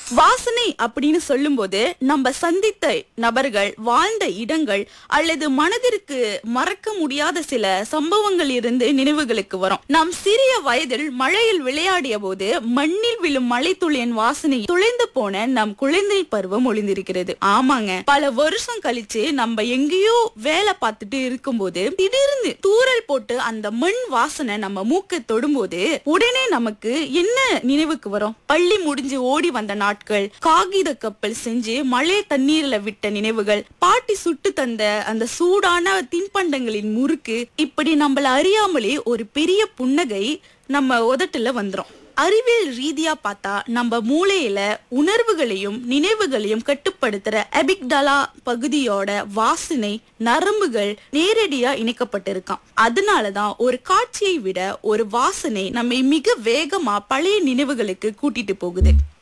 வாசனை அப்படின்னு சொல்லும்போது நம்ம சந்தித்த நபர்கள் வாழ்ந்த இடங்கள் அல்லது மனதிற்கு மறக்க முடியாத சில சம்பவங்கள் இருந்து நினைவுகளுக்கு வரும் நாம் சிறிய வயதில் மழையில் விளையாடிய போது மண்ணில் விழும் மழைத்துளியின் வாசனை துளைந்து போன நம் குழந்தை பருவம் ஒளிந்திருக்கிறது ஆமாங்க பல வருஷம் கழிச்சு நம்ம எங்கேயோ வேலை பார்த்துட்டு இருக்கும்போது திடீர்னு தூறல் போட்டு அந்த மண் வாசனை நம்ம மூக்கை தொடும்போது உடனே நமக்கு என்ன நினைவுக்கு வரும் பள்ளி முடிஞ்சு ஓடி வந்த நாட்கள் காகித கப்பல் செஞ்சு மழை தண்ணீர்ல விட்ட நினைவுகள் பாட்டி சுட்டு தந்த அந்த சூடான தின்பண்டங்களின் முறுக்கு இப்படி நம்மள அறியாமலே ஒரு பெரிய புன்னகை நம்ம உதட்டுல வந்துரும் அறிவியல் ரீதியா பார்த்தா நம்ம மூளையில உணர்வுகளையும் நினைவுகளையும் கட்டுப்படுத்துற எபிக்டலா பகுதியோட வாசனை நரம்புகள் நேரடியா இணைக்கப்பட்டிருக்காம் அதனாலதான் ஒரு காட்சியை விட ஒரு வாசனை நம்மை மிக வேகமா பழைய நினைவுகளுக்கு கூட்டிட்டு போகுது